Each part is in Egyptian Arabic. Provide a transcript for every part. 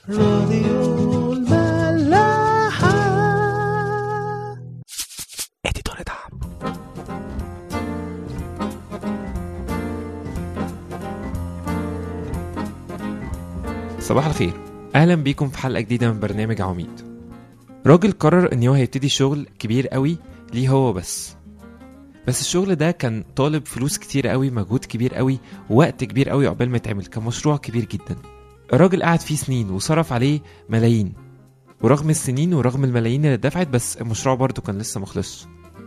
راديو الملاحة اديتور دعم صباح الخير اهلا بيكم في حلقه جديده من برنامج عميد راجل قرر ان هو هيبتدي شغل كبير قوي ليه هو بس بس الشغل ده كان طالب فلوس كتير قوي مجهود كبير قوي ووقت كبير قوي عقبال ما يتعمل كان مشروع كبير جدا الراجل قعد فيه سنين وصرف عليه ملايين ورغم السنين ورغم الملايين اللي اتدفعت بس المشروع برضه كان لسه مخلصش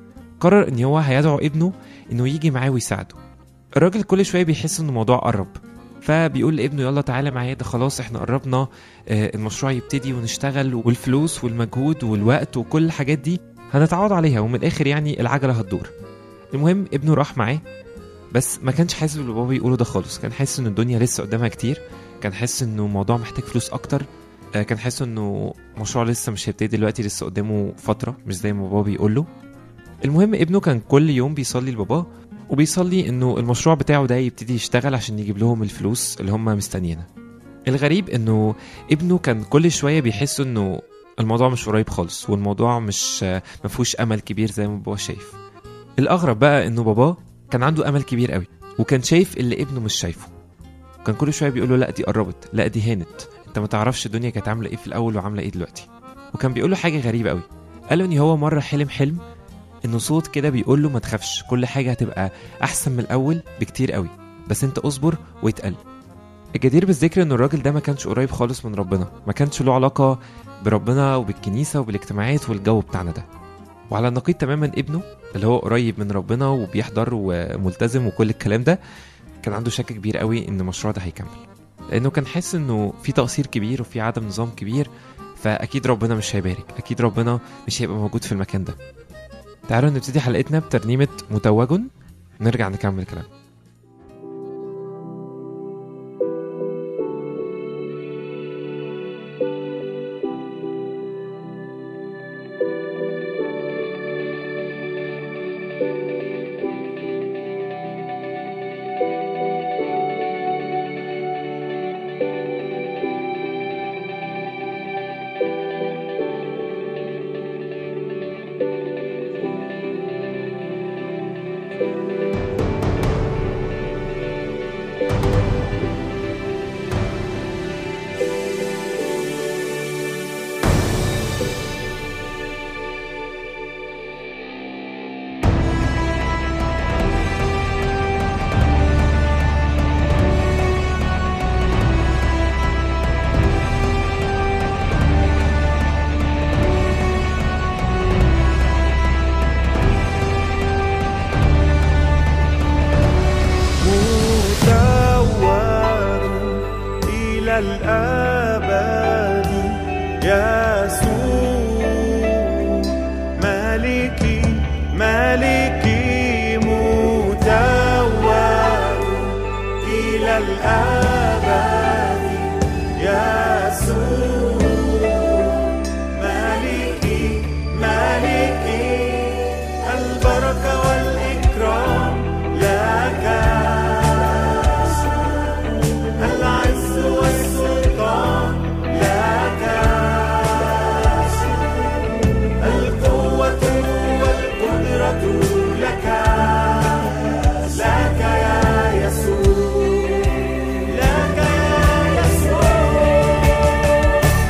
قرر ان هو هيدعو ابنه انه يجي معاه ويساعده الراجل كل شويه بيحس ان الموضوع قرب فبيقول لابنه يلا تعالى معايا ده خلاص احنا قربنا آه، المشروع يبتدي ونشتغل والفلوس والمجهود والوقت وكل الحاجات دي هنتعوض عليها ومن الاخر يعني العجله هتدور المهم ابنه راح معاه بس ما كانش حاسس باللي بابا بيقوله ده خالص كان حاسس ان الدنيا لسه قدامها كتير كان حاسس انه الموضوع محتاج فلوس اكتر آه، كان حاسس انه مشروع لسه مش هيبتدي دلوقتي لسه قدامه فتره مش زي ما بابا بيقول له المهم ابنه كان كل يوم بيصلي لباباه وبيصلي انه المشروع بتاعه ده يبتدي يشتغل عشان يجيب لهم الفلوس اللي هم مستنيينها الغريب انه ابنه كان كل شويه بيحس انه الموضوع مش قريب خالص والموضوع مش ما فيهوش امل كبير زي ما بابا شايف الاغرب بقى انه باباه كان عنده امل كبير قوي وكان شايف اللي ابنه مش شايفه كان كل شويه بيقول له لا دي قربت لا دي هانت انت ما تعرفش الدنيا كانت عامله ايه في الاول وعامله ايه دلوقتي وكان بيقول له حاجه غريبه قوي قال له ان هو مره حلم حلم انه صوت كده بيقول له ما تخافش كل حاجه هتبقى احسن من الاول بكتير قوي بس انت اصبر واتقل الجدير بالذكر ان الراجل ده ما كانش قريب خالص من ربنا ما كانش له علاقه بربنا وبالكنيسه وبالاجتماعات والجو بتاعنا ده وعلى النقيض تماما ابنه اللي هو قريب من ربنا وبيحضر وملتزم وكل الكلام ده كان عنده شك كبير قوي ان المشروع ده هيكمل لانه كان حاسس انه في تقصير كبير وفي عدم نظام كبير فاكيد ربنا مش هيبارك اكيد ربنا مش هيبقى موجود في المكان ده تعالوا نبتدي حلقتنا بترنيمة متوج نرجع نكمل كلام مدور إلى الأبد يسوع مالكي مالكي مدور إلى الأبد يسوع مالكي مالكي البركة والإكرام لك العز والسلطان لك القوة والقدرة لك لك يا يسوع لك يا يسوع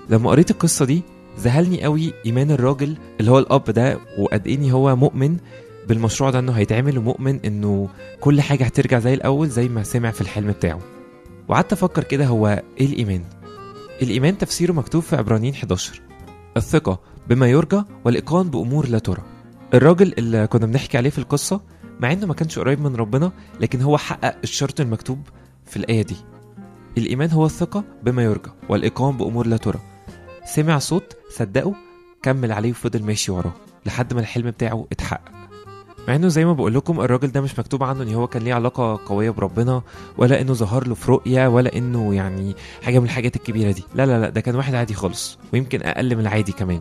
لما قريت القصة دي ذهلني قوي إيمان الراجل اللي هو الأب ده وقد إيه هو مؤمن بالمشروع ده إنه هيتعمل ومؤمن إنه كل حاجة هترجع زي الأول زي ما سمع في الحلم بتاعه وقعدت أفكر كده هو إيه الإيمان؟ الإيمان تفسيره مكتوب في عبرانيين 11 الثقة بما يرجى والإيقان بأمور لا ترى الراجل اللي كنا بنحكي عليه في القصة مع إنه ما كانش قريب من ربنا لكن هو حقق الشرط المكتوب في الآية دي الإيمان هو الثقة بما يرجى والإيقان بأمور لا ترى سمع صوت صدقه كمل عليه وفضل ماشي وراه لحد ما الحلم بتاعه اتحقق مع انه زي ما بقول لكم الراجل ده مش مكتوب عنه ان هو كان ليه علاقه قويه بربنا ولا انه ظهر له في رؤيه ولا انه يعني حاجه من الحاجات الكبيره دي لا لا لا ده كان واحد عادي خالص ويمكن اقل من العادي كمان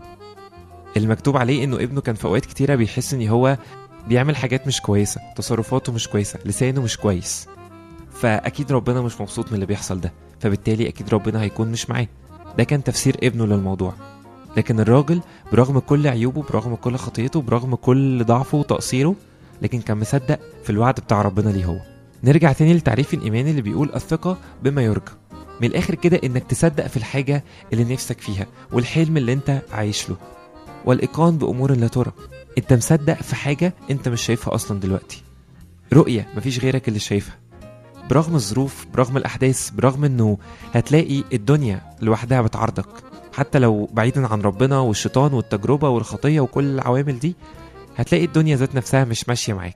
المكتوب عليه انه ابنه كان في اوقات كتيره بيحس ان هو بيعمل حاجات مش كويسه تصرفاته مش كويسه لسانه مش كويس فاكيد ربنا مش مبسوط من اللي بيحصل ده فبالتالي اكيد ربنا هيكون مش معاه ده كان تفسير ابنه للموضوع لكن الراجل برغم كل عيوبه برغم كل خطيته برغم كل ضعفه وتقصيره لكن كان مصدق في الوعد بتاع ربنا ليه هو نرجع تاني لتعريف الإيمان اللي بيقول الثقة بما يرجى من الآخر كده إنك تصدق في الحاجة اللي نفسك فيها والحلم اللي أنت عايش له والإيقان بأمور لا ترى أنت مصدق في حاجة أنت مش شايفها أصلا دلوقتي رؤية مفيش غيرك اللي شايفها برغم الظروف برغم الأحداث برغم إنه هتلاقي الدنيا لوحدها بتعارضك حتى لو بعيدا عن ربنا والشيطان والتجربة والخطية وكل العوامل دي هتلاقي الدنيا ذات نفسها مش ماشية معاك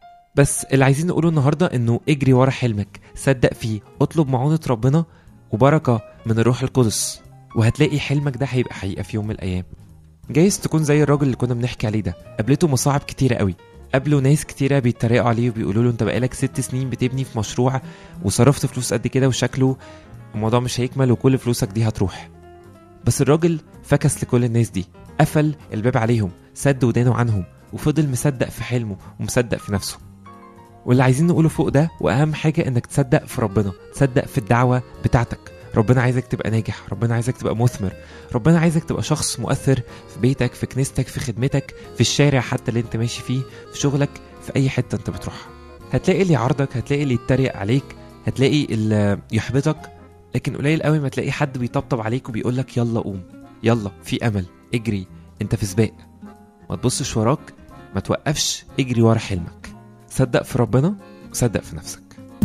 بس اللي عايزين نقوله النهاردة انه اجري ورا حلمك صدق فيه اطلب معونة ربنا وبركة من الروح القدس وهتلاقي حلمك ده هيبقى حقيقة في يوم من الأيام جايز تكون زي الراجل اللي كنا بنحكي عليه ده قابلته مصاعب كتيرة قوي قابله ناس كتيرة بيتريقوا عليه وبيقولوا له انت بقالك ست سنين بتبني في مشروع وصرفت فلوس قد كده وشكله الموضوع مش هيكمل وكل فلوسك دي هتروح بس الراجل فكس لكل الناس دي قفل الباب عليهم سد ودانه عنهم وفضل مصدق في حلمه ومصدق في نفسه واللي عايزين نقوله فوق ده واهم حاجه انك تصدق في ربنا تصدق في الدعوه بتاعتك ربنا عايزك تبقى ناجح ربنا عايزك تبقى مثمر ربنا عايزك تبقى شخص مؤثر في بيتك في كنيستك في خدمتك في الشارع حتى اللي انت ماشي فيه في شغلك في اي حته انت بتروحها هتلاقي اللي يعارضك هتلاقي اللي يتريق عليك هتلاقي اللي يحبطك لكن قليل قوي ما تلاقي حد بيطبطب عليك وبيقول لك يلا قوم يلا في امل اجري انت في سباق ما تبصش وراك ما توقفش اجري ورا حلمك صدق في ربنا وصدق في نفسك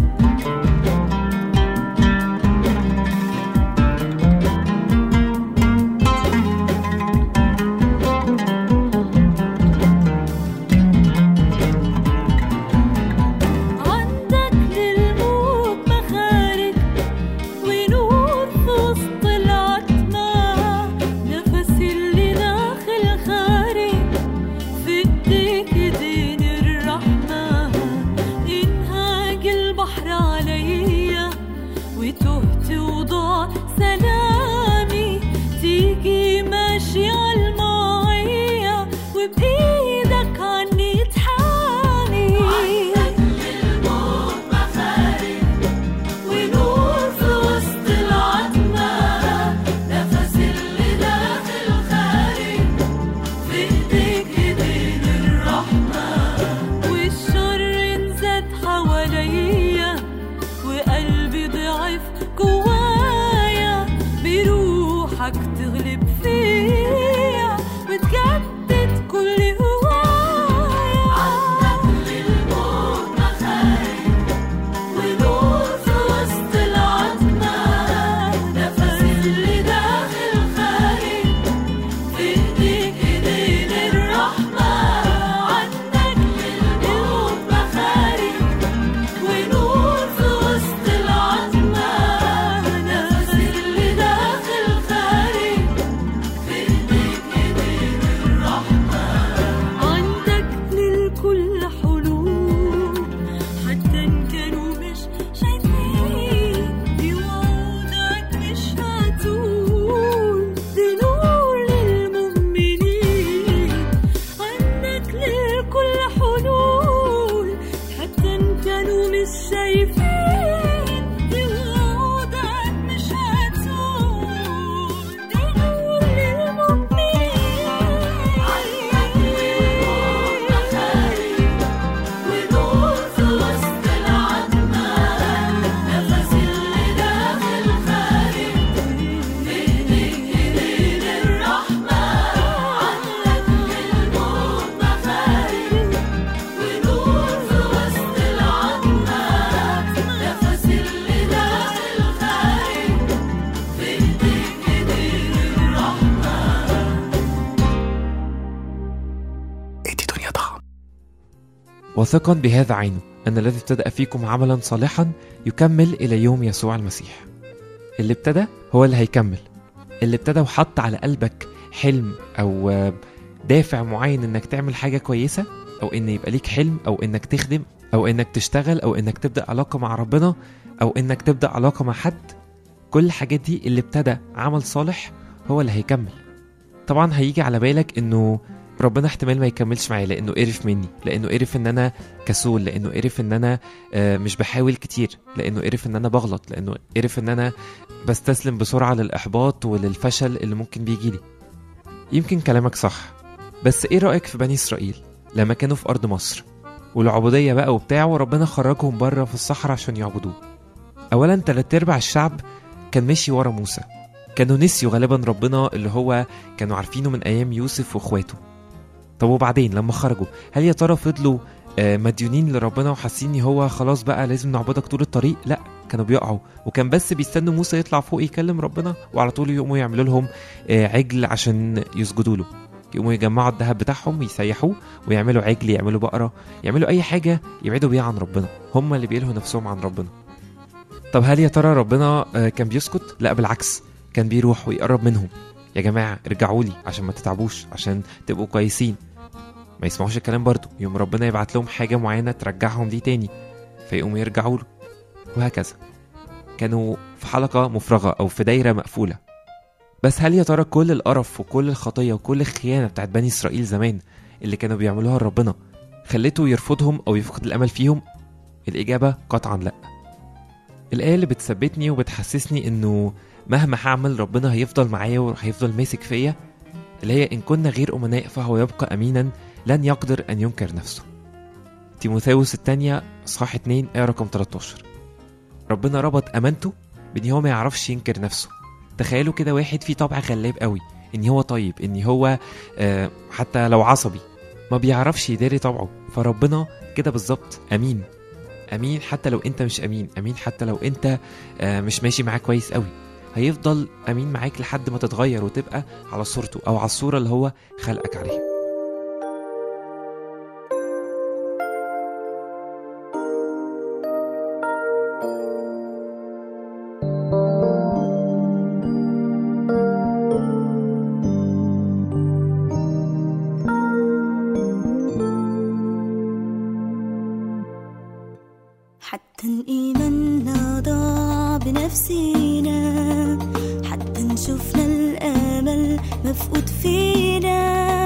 عندك للموت مخارج ونور في وسط العتمة نفس اللي داخل خارج في ايديك ايدين الرحمة انهاج واثقا بهذا عينه أن الذي ابتدأ فيكم عملا صالحا يكمل إلى يوم يسوع المسيح اللي ابتدى هو اللي هيكمل اللي ابتدى وحط على قلبك حلم أو آه، دافع معين إنك تعمل حاجة كويسة أو إن يبقى ليك حلم أو إنك تخدم أو إنك تشتغل أو إنك تبدأ علاقة مع ربنا أو إنك تبدأ علاقة مع حد كل الحاجات دي اللي ابتدى عمل صالح هو اللي هيكمل طبعا هيجي على بالك انه ربنا احتمال ما يكملش معايا لانه قرف مني لانه قرف ان انا كسول لانه قرف ان انا آه، مش بحاول كتير لانه قرف ان انا بغلط لانه قرف ان انا بستسلم بسرعه للاحباط وللفشل اللي ممكن بيجي لي يمكن كلامك صح بس ايه رايك في بني اسرائيل لما كانوا في ارض مصر والعبوديه بقى وبتاع وربنا خرجهم بره في الصحراء عشان يعبدوه اولا تلات ارباع الشعب كان ماشي ورا موسى كانوا نسيوا غالبا ربنا اللي هو كانوا عارفينه من ايام يوسف واخواته طب وبعدين لما خرجوا هل يا ترى فضلوا آه، مديونين لربنا وحاسين ان هو خلاص بقى لازم نعبدك طول الطريق لا كانوا بيقعوا وكان بس بيستنوا موسى يطلع فوق يكلم ربنا وعلى طول يقوموا يعملوا لهم آه، عجل عشان يسجدوا له يقوموا يجمعوا الذهب بتاعهم يسيحوه ويعملوا عجل يعملوا بقرة يعملوا أي حاجة يبعدوا بيها عن ربنا هم اللي بيلهوا نفسهم عن ربنا طب هل يا ترى ربنا آه، كان بيسكت؟ لا بالعكس كان بيروح ويقرب منهم يا جماعة ارجعوا لي عشان ما تتعبوش عشان تبقوا كويسين ما يسمعوش الكلام برضه يوم ربنا يبعت لهم حاجة معينة ترجعهم دي تاني فيقوموا يرجعوا له وهكذا كانوا في حلقة مفرغة أو في دايرة مقفولة بس هل يا ترى كل القرف وكل الخطية وكل الخيانة بتاعت بني إسرائيل زمان اللي كانوا بيعملوها لربنا خلته يرفضهم أو يفقد الأمل فيهم؟ الإجابة قطعا لأ الآية اللي بتثبتني وبتحسسني إنه مهما هعمل ربنا هيفضل معايا وهيفضل ماسك فيا اللي هي إن كنا غير أمناء فهو يبقى أمينا لن يقدر أن ينكر نفسه تيموثاوس الثانية صح 2 آية رقم 13 ربنا ربط أمانته بإن هو ما يعرفش ينكر نفسه تخيلوا كده واحد فيه طبع غلاب قوي إن هو طيب إن هو آه حتى لو عصبي ما بيعرفش يداري طبعه فربنا كده بالظبط أمين أمين حتى لو أنت مش أمين أمين حتى لو أنت آه مش ماشي معاه كويس قوي هيفضل امين معاك لحد ما تتغير وتبقى على صورته او على الصوره اللي هو خلقك عليها حتى إيماننا ضاع بنفسينا حتى نشوفنا الأمل مفقود فينا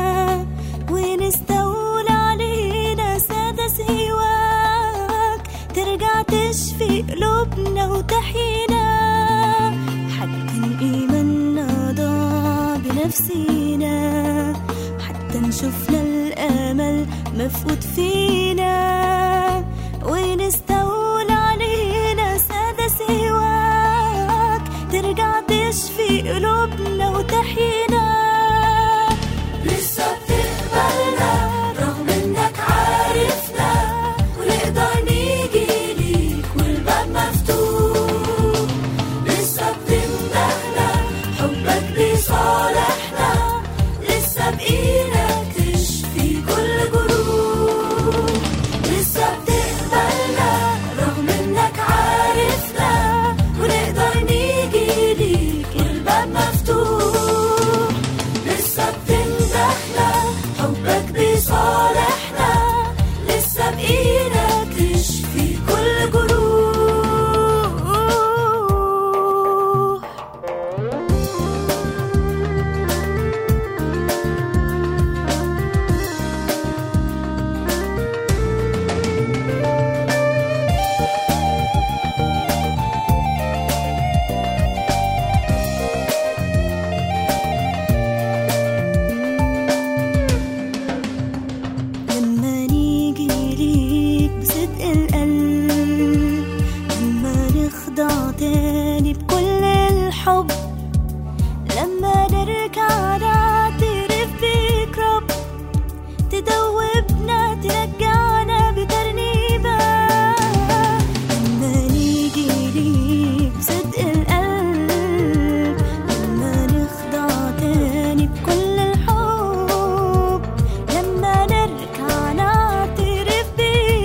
ونستولى علينا سادة سواك ترجع تشفي قلوبنا وتحيينا حتى إيماننا ضاع بنفسينا حتى نشوفنا الأمل مفقود فينا ونستولى علينا سادة سواك ترجع تشفي قلوبنا وتحيينا لسه بتقبلنا رغم انك عارفنا ونقدر نيجي ليك والباب مفتوح لسه بتمدحنا حبك بيصالحنا لسه بإيدك تشفي كل جروح لسه بتقبلنا رغم انك عارفنا ونقدر نيجي ليك الباب مفتوح لسه بتمدحنا حبك بيصالحنا لسه بإيدك تشفي كل جروح لما نيجي ليك بصدق القلب لما نخضع تاني بكل الحب لما نرجع نعترف بيك رب تدوبنا ترجعنا بترنيبة لما نيجي ليك بصدق القلب لما نخضع تاني بكل الحب لما نرجع نعترف بيك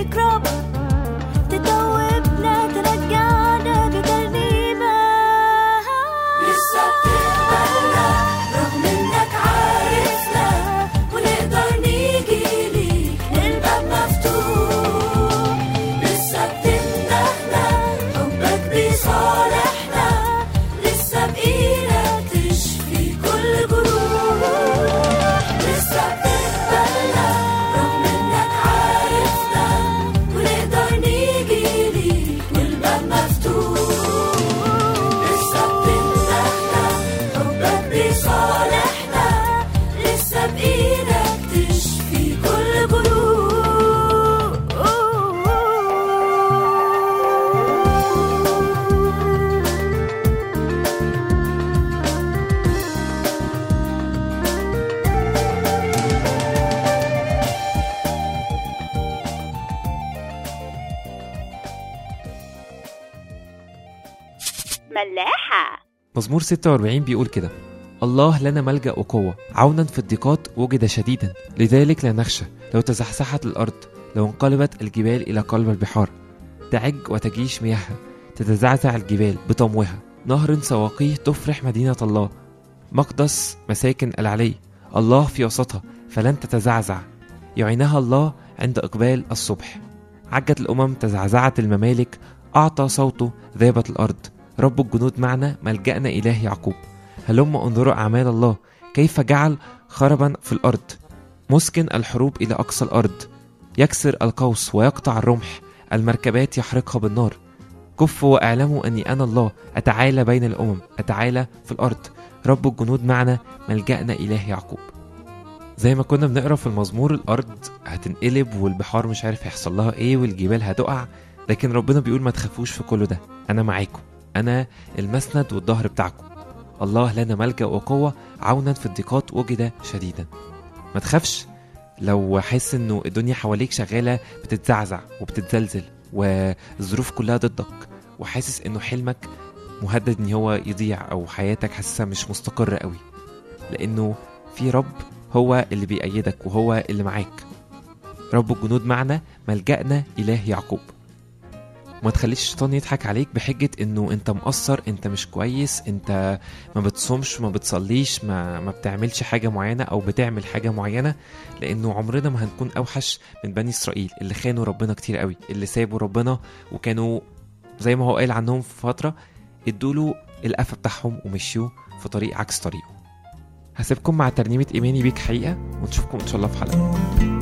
ملاحة مزمور 46 بيقول كده الله لنا ملجأ وقوة عونا في الضيقات وجد شديدا لذلك لا نخشى لو تزحزحت الأرض لو انقلبت الجبال إلى قلب البحار تعج وتجيش مياهها تتزعزع الجبال بطموها نهر سواقيه تفرح مدينة الله مقدس مساكن العلي الله في وسطها فلن تتزعزع يعينها الله عند إقبال الصبح عجت الأمم تزعزعت الممالك أعطى صوته ذابت الأرض رب الجنود معنا ملجأنا إله يعقوب هلم انظروا أعمال الله كيف جعل خربا في الأرض مسكن الحروب إلى أقصى الأرض يكسر القوس ويقطع الرمح المركبات يحرقها بالنار كفوا واعلموا أني أنا الله أتعالى بين الأمم أتعالى في الأرض رب الجنود معنا ملجأنا إله يعقوب زي ما كنا بنقرا في المزمور الأرض هتنقلب والبحار مش عارف هيحصل لها إيه والجبال هتقع لكن ربنا بيقول ما تخافوش في كل ده أنا معاكم أنا المسند والظهر بتاعكم الله لنا ملجأ وقوة عونا في الضيقات وجد شديدا ما تخافش لو حاسس انه الدنيا حواليك شغالة بتتزعزع وبتتزلزل والظروف كلها ضدك وحاسس انه حلمك مهدد ان هو يضيع او حياتك حاسسها مش مستقرة قوي لانه في رب هو اللي بيأيدك وهو اللي معاك رب الجنود معنا ملجأنا إله يعقوب وما تخليش الشيطان يضحك عليك بحجة انه انت مقصر انت مش كويس انت ما بتصومش ما بتصليش ما, ما بتعملش حاجة معينة او بتعمل حاجة معينة لانه عمرنا ما هنكون اوحش من بني اسرائيل اللي خانوا ربنا كتير قوي اللي سابوا ربنا وكانوا زي ما هو قال عنهم في فترة ادوله القفا بتاعهم ومشيوا في طريق عكس طريقه هسيبكم مع ترنيمة إيماني بيك حقيقة ونشوفكم إن شاء الله في حلقة